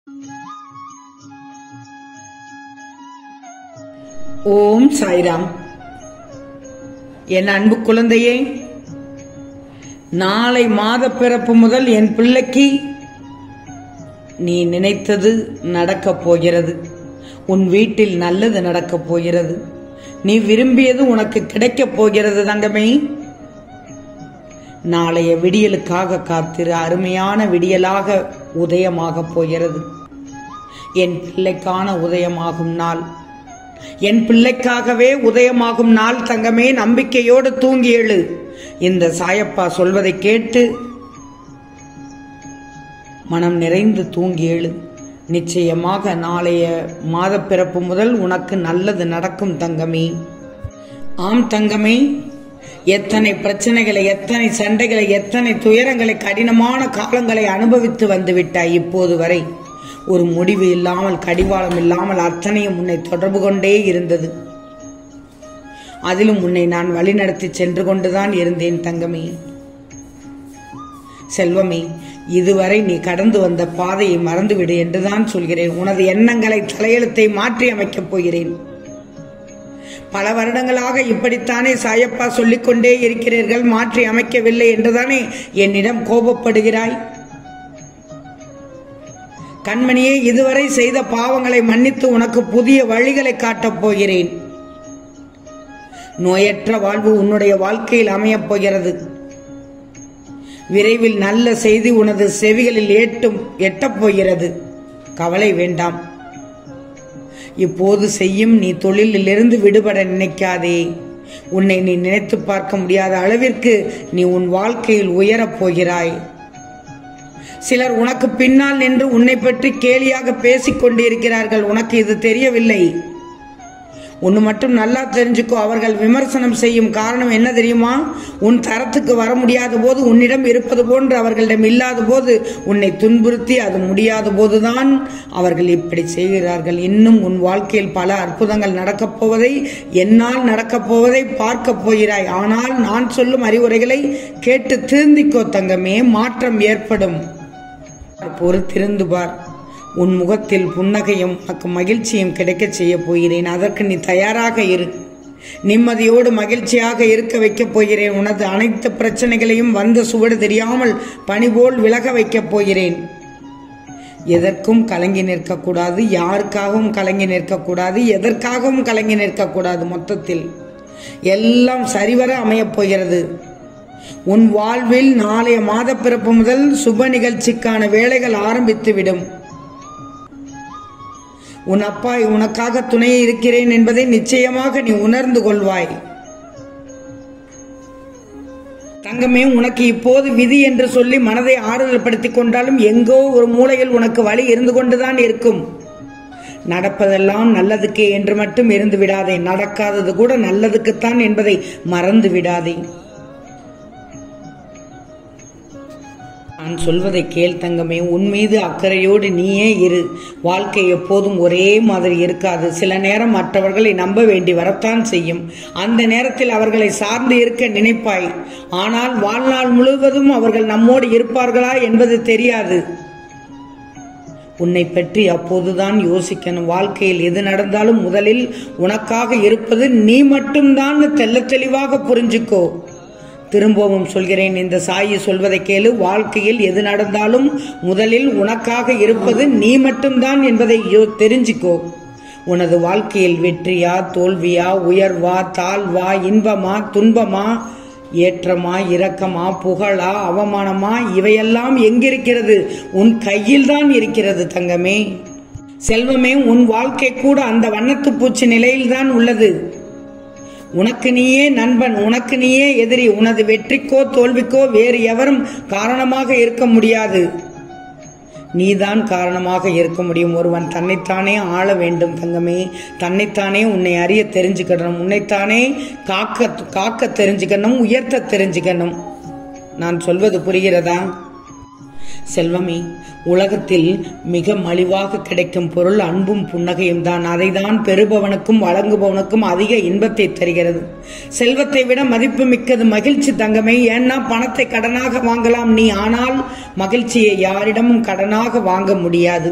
ஓம் சாய்ராம் என் அன்பு குழந்தையே நாளை மாத பிறப்பு முதல் என் பிள்ளைக்கு நீ நினைத்தது நடக்கப் போகிறது உன் வீட்டில் நல்லது நடக்கப் போகிறது நீ விரும்பியது உனக்கு கிடைக்கப் போகிறது தங்கமே நாளைய விடியலுக்காக காத்திரு அருமையான விடியலாக உதயமாகப் போகிறது என் பிள்ளைக்கான உதயமாகும் நாள் என் பிள்ளைக்காகவே உதயமாகும் நாள் தங்கமே நம்பிக்கையோடு தூங்கி எழு இந்த சாயப்பா சொல்வதை கேட்டு மனம் நிறைந்து தூங்கி எழு நிச்சயமாக நாளைய மாதப்பிறப்பு முதல் உனக்கு நல்லது நடக்கும் தங்கமே ஆம் தங்கமே எத்தனை பிரச்சனைகளை எத்தனை சண்டைகளை எத்தனை துயரங்களை கடினமான காலங்களை அனுபவித்து வந்து விட்டாய் இப்போது வரை ஒரு முடிவு இல்லாமல் கடிவாளம் இல்லாமல் அத்தனையும் உன்னை தொடர்பு கொண்டே இருந்தது அதிலும் உன்னை நான் வழிநடத்தி சென்று கொண்டுதான் இருந்தேன் தங்கமே செல்வமே இதுவரை நீ கடந்து வந்த பாதையை மறந்துவிடு என்றுதான் சொல்கிறேன் உனது எண்ணங்களை தலையெழுத்தை மாற்றி அமைக்கப் போகிறேன் பல வருடங்களாக இப்படித்தானே சாயப்பா சொல்லிக் கொண்டே இருக்கிறீர்கள் மாற்றி அமைக்கவில்லை என்றுதானே என்னிடம் கோபப்படுகிறாய் கண்மணியே இதுவரை செய்த பாவங்களை மன்னித்து உனக்கு புதிய வழிகளை காட்டப் போகிறேன் நோயற்ற வாழ்வு உன்னுடைய வாழ்க்கையில் அமையப் போகிறது விரைவில் நல்ல செய்தி உனது செவிகளில் ஏட்டும் எட்டப் போகிறது கவலை வேண்டாம் இப்போது செய்யும் நீ தொழிலிலிருந்து விடுபட நினைக்காதே உன்னை நீ நினைத்து பார்க்க முடியாத அளவிற்கு நீ உன் வாழ்க்கையில் உயரப் போகிறாய் சிலர் உனக்கு பின்னால் நின்று உன்னை பற்றி கேலியாக பேசிக் கொண்டிருக்கிறார்கள் உனக்கு இது தெரியவில்லை ஒன்று மட்டும் நல்லா தெரிஞ்சுக்கோ அவர்கள் விமர்சனம் செய்யும் காரணம் என்ன தெரியுமா உன் தரத்துக்கு வர முடியாத போது உன்னிடம் இருப்பது போன்று அவர்களிடம் இல்லாத போது உன்னை துன்புறுத்தி அது முடியாத போதுதான் அவர்கள் இப்படி செய்கிறார்கள் இன்னும் உன் வாழ்க்கையில் பல அற்புதங்கள் நடக்கப் போவதை என்னால் நடக்கப் போவதை பார்க்கப் போகிறாய் ஆனால் நான் சொல்லும் அறிவுரைகளை கேட்டு திருந்திக்கோ தங்கமே மாற்றம் ஏற்படும் பொறுத்திருந்து பார் உன் முகத்தில் புன்னகையும் உனக்கு மகிழ்ச்சியும் கிடைக்கச் செய்ய போகிறேன் அதற்கு நீ தயாராக இரு நிம்மதியோடு மகிழ்ச்சியாக இருக்க வைக்கப் போகிறேன் உனது அனைத்து பிரச்சனைகளையும் வந்த சுவடு தெரியாமல் பணிபோல் விலக வைக்கப் போகிறேன் எதற்கும் கலங்கி நிற்கக்கூடாது யாருக்காகவும் கலங்கி நிற்கக்கூடாது எதற்காகவும் கலங்கி நிற்கக்கூடாது மொத்தத்தில் எல்லாம் சரிவர அமையப் போகிறது உன் வாழ்வில் நாளைய மாத பிறப்பு முதல் சுப நிகழ்ச்சிக்கான வேலைகள் ஆரம்பித்துவிடும் உன் அப்பா உனக்காக துணை இருக்கிறேன் என்பதை நிச்சயமாக நீ உணர்ந்து கொள்வாய் தங்கமே உனக்கு இப்போது விதி என்று சொல்லி மனதை ஆறுதல் படுத்திக் கொண்டாலும் எங்கோ ஒரு மூலையில் உனக்கு வழி இருந்து கொண்டுதான் இருக்கும் நடப்பதெல்லாம் நல்லதுக்கே என்று மட்டும் இருந்து விடாதே நடக்காதது கூட நல்லதுக்குத்தான் என்பதை மறந்து விடாதே நான் சொல்வதை கேள் தங்கமே உன் மீது அக்கறையோடு நீயே இரு வாழ்க்கை எப்போதும் ஒரே மாதிரி இருக்காது சில நேரம் மற்றவர்களை நம்ப வேண்டி வரத்தான் செய்யும் அந்த நேரத்தில் அவர்களை சார்ந்து இருக்க நினைப்பாய் ஆனால் வாழ்நாள் முழுவதும் அவர்கள் நம்மோடு இருப்பார்களா என்பது தெரியாது உன்னை பற்றி அப்போதுதான் யோசிக்கணும் வாழ்க்கையில் எது நடந்தாலும் முதலில் உனக்காக இருப்பது நீ மட்டும்தான் தெல்ல தெளிவாக புரிஞ்சுக்கோ திரும்பவும் சொல்கிறேன் இந்த சாயி சொல்வதை கேளு வாழ்க்கையில் எது நடந்தாலும் முதலில் உனக்காக இருப்பது நீ மட்டும்தான் என்பதை தெரிஞ்சுக்கோ உனது வாழ்க்கையில் வெற்றியா தோல்வியா உயர்வா தாழ்வா இன்பமா துன்பமா ஏற்றமா இரக்கமா புகழா அவமானமா இவையெல்லாம் எங்கிருக்கிறது உன் கையில் தான் இருக்கிறது தங்கமே செல்வமே உன் வாழ்க்கை கூட அந்த வண்ணத்து பூச்சி நிலையில்தான் உள்ளது உனக்கு நீயே நண்பன் உனக்கு நீயே எதிரி உனது வெற்றிக்கோ தோல்விக்கோ வேறு எவரும் காரணமாக இருக்க முடியாது நீதான் காரணமாக இருக்க முடியும் ஒருவன் தன்னைத்தானே ஆள வேண்டும் தங்கமே தன்னைத்தானே உன்னை அறிய தெரிஞ்சுக்கணும் உன்னைத்தானே காக்க காக்க தெரிஞ்சுக்கணும் உயர்த்த தெரிஞ்சுக்கணும் நான் சொல்வது புரிகிறதா செல்வமே உலகத்தில் மிக மலிவாக கிடைக்கும் பொருள் அன்பும் புன்னகையும் தான் அதை தான் பெறுபவனுக்கும் வழங்குபவனுக்கும் அதிக இன்பத்தை தருகிறது செல்வத்தை விட மதிப்பு மிக்கது மகிழ்ச்சி தங்கமே ஏன்னா பணத்தை கடனாக வாங்கலாம் நீ ஆனால் மகிழ்ச்சியை யாரிடமும் கடனாக வாங்க முடியாது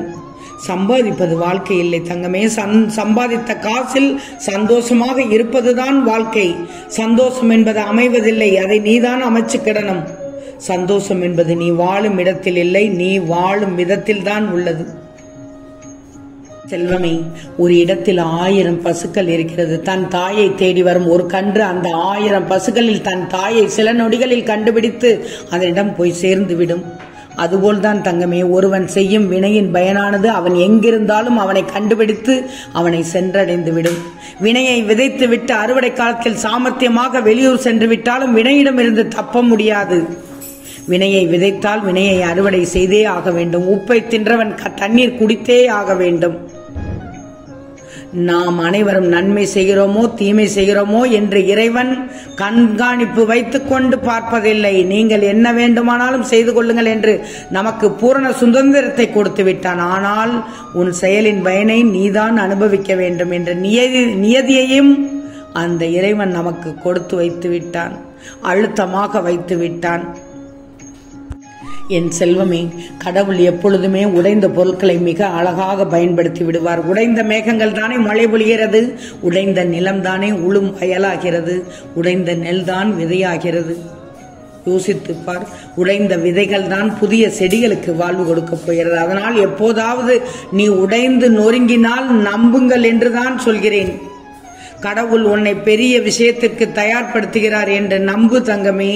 சம்பாதிப்பது வாழ்க்கை இல்லை தங்கமே சந் சம்பாதித்த காசில் சந்தோஷமாக இருப்பதுதான் வாழ்க்கை சந்தோஷம் என்பது அமைவதில்லை அதை நீதான் அமைச்சுக்கிடணும் சந்தோஷம் என்பது நீ வாழும் இடத்தில் இல்லை நீ வாழும் விதத்தில் தான் உள்ளது செல்வமே ஒரு இடத்தில் ஆயிரம் பசுக்கள் இருக்கிறது தன் தாயை தேடி வரும் ஒரு கன்று அந்த ஆயிரம் பசுக்களில் தன் தாயை சில நொடிகளில் கண்டுபிடித்து அதனிடம் போய் சேர்ந்து விடும் அதுபோல்தான் தங்கமே ஒருவன் செய்யும் வினையின் பயனானது அவன் எங்கிருந்தாலும் அவனை கண்டுபிடித்து அவனை சென்றடைந்து விடும் வினையை விதைத்து விட்டு அறுவடை காலத்தில் சாமர்த்தியமாக வெளியூர் சென்று விட்டாலும் வினையிடமிருந்து தப்ப முடியாது வினையை விதைத்தால் வினையை அறுவடை செய்தே ஆக வேண்டும் உப்பை தின்றவன் க- தண்ணீர் குடித்தே ஆக வேண்டும் நாம் அனைவரும் நன்மை செய்கிறோமோ தீமை செய்கிறோமோ என்று இறைவன் கண்காணிப்பு வைத்துக் கொண்டு பார்ப்பதில்லை நீங்கள் என்ன வேண்டுமானாலும் செய்து கொள்ளுங்கள் என்று நமக்கு பூரண சுதந்திரத்தை கொடுத்து விட்டான் ஆனால் உன் செயலின் பயனை நீதான் அனுபவிக்க வேண்டும் என்ற நியதி நியதியையும் அந்த இறைவன் நமக்கு கொடுத்து வைத்து விட்டான் அழுத்தமாக வைத்து விட்டான் என் செல்வமே கடவுள் எப்பொழுதுமே உடைந்த பொருட்களை மிக அழகாக பயன்படுத்தி விடுவார் உடைந்த மேகங்கள் தானே மழை பொழிகிறது உடைந்த நிலம் தானே உளும் வயலாகிறது உடைந்த நெல் தான் விதையாகிறது யோசித்துப் பார் உடைந்த விதைகள் தான் புதிய செடிகளுக்கு வாழ்வு கொடுக்கப் போகிறது அதனால் எப்போதாவது நீ உடைந்து நொறுங்கினால் நம்புங்கள் என்றுதான் சொல்கிறேன் கடவுள் உன்னை பெரிய விஷயத்திற்கு தயார்படுத்துகிறார் என்று நம்பு தங்கமே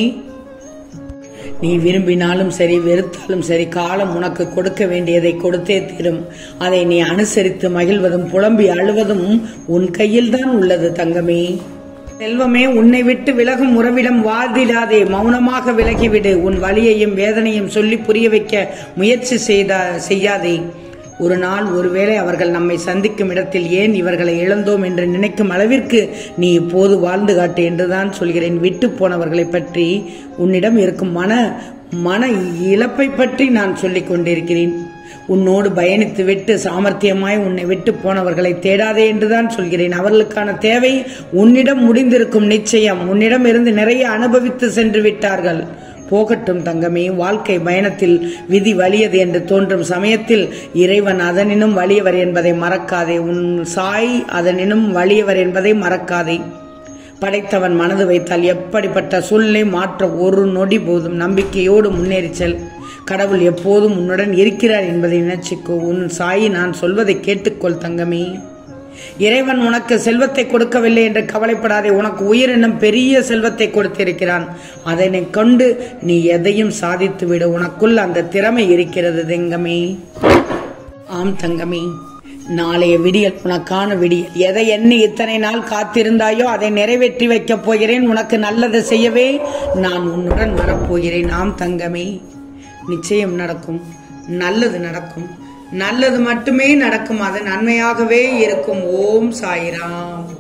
நீ விரும்பினாலும் சரி வெறுத்தாலும் சரி காலம் உனக்கு கொடுக்க வேண்டியதை கொடுத்தே தீரும் அதை நீ அனுசரித்து மகிழ்வதும் புலம்பி அழுவதும் உன் கையில்தான் உள்ளது தங்கமே செல்வமே உன்னை விட்டு விலகும் உறவிடம் வாழ்ந்திடாதே மௌனமாக விலகிவிடு உன் வலியையும் வேதனையும் சொல்லி புரிய வைக்க முயற்சி செய்தா செய்யாதே ஒரு நாள் ஒருவேளை அவர்கள் நம்மை சந்திக்கும் இடத்தில் ஏன் இவர்களை இழந்தோம் என்று நினைக்கும் அளவிற்கு நீ இப்போது வாழ்ந்து காட்டு என்றுதான் சொல்கிறேன் விட்டு போனவர்களை பற்றி உன்னிடம் இருக்கும் மன மன இழப்பை பற்றி நான் சொல்லிக் கொண்டிருக்கிறேன் உன்னோடு பயணித்து விட்டு சாமர்த்தியமாய் உன்னை விட்டு போனவர்களை தேடாதே என்றுதான் சொல்கிறேன் அவர்களுக்கான தேவை உன்னிடம் முடிந்திருக்கும் நிச்சயம் உன்னிடம் இருந்து நிறைய அனுபவித்து சென்று விட்டார்கள் போகட்டும் தங்கமே வாழ்க்கை பயணத்தில் விதி வலியது என்று தோன்றும் சமயத்தில் இறைவன் அதனினும் வலியவர் என்பதை மறக்காதே உன் சாய் அதனினும் வலியவர் என்பதை மறக்காதே படைத்தவன் மனது வைத்தால் எப்படிப்பட்ட சூழ்நிலை மாற்ற ஒரு நொடி போதும் நம்பிக்கையோடு முன்னேறிச் செல் கடவுள் எப்போதும் உன்னுடன் இருக்கிறார் என்பதை நினைச்சுக்கோ உன் சாயி நான் சொல்வதை கேட்டுக்கொள் தங்கமே இறைவன் உனக்கு செல்வத்தை கொடுக்கவில்லை என்று கவலைப்படாதே உனக்கு உயிர் என்னும் பெரிய செல்வத்தை கொடுத்திருக்கிறான் அதனை கொண்டு நீ எதையும் சாதித்து விடு உனக்குள் அந்த திறமை இருக்கிறது தங்கமே ஆம் தங்கமே நாளைய விடியல் உனக்கான விடியல் எதை எண்ணி இத்தனை நாள் காத்திருந்தாயோ அதை நிறைவேற்றி வைக்கப் போகிறேன் உனக்கு நல்லது செய்யவே நான் உன்னுடன் வரப்போகிறேன் ஆம் தங்கமே நிச்சயம் நடக்கும் நல்லது நடக்கும் நல்லது மட்டுமே நடக்கும் அது நன்மையாகவே இருக்கும் ஓம் சாய்ராம்